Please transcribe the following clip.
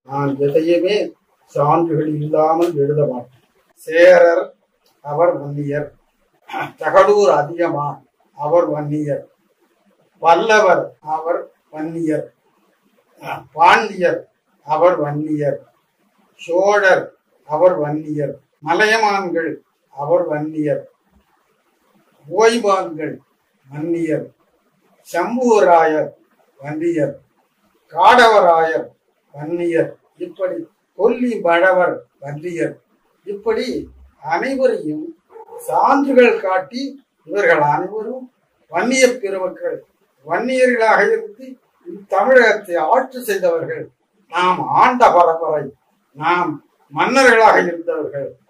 நான் எதையுமே சான்றுகள் இல்லாமல் எழுத மாட்டேன் சேரர் அவர் வன்னியர் தகடூர் அதிகமான் அவர் வன்னியர் பல்லவர் அவர் வன்னியர் பாண்டியர் அவர் வன்னியர் சோழர் அவர் வன்னியர் மலையமான்கள் அவர் வன்னியர் ஓய்வான்கள் வன்னியர் சம்புவராயர் வன்னியர் காடவராயர் வன்னியர் இப்படி கொல்லி பழவர் வன்னியர் இப்படி அனைவரையும் சான்றுகள் காட்டி இவர்கள் அனைவரும் வன்னிய பெருமக்கள் வன்னியர்களாக இருந்து தமிழகத்தை ஆட்சி செய்தவர்கள் நாம் ஆண்ட பரம்பரை நாம் மன்னர்களாக இருந்தவர்கள்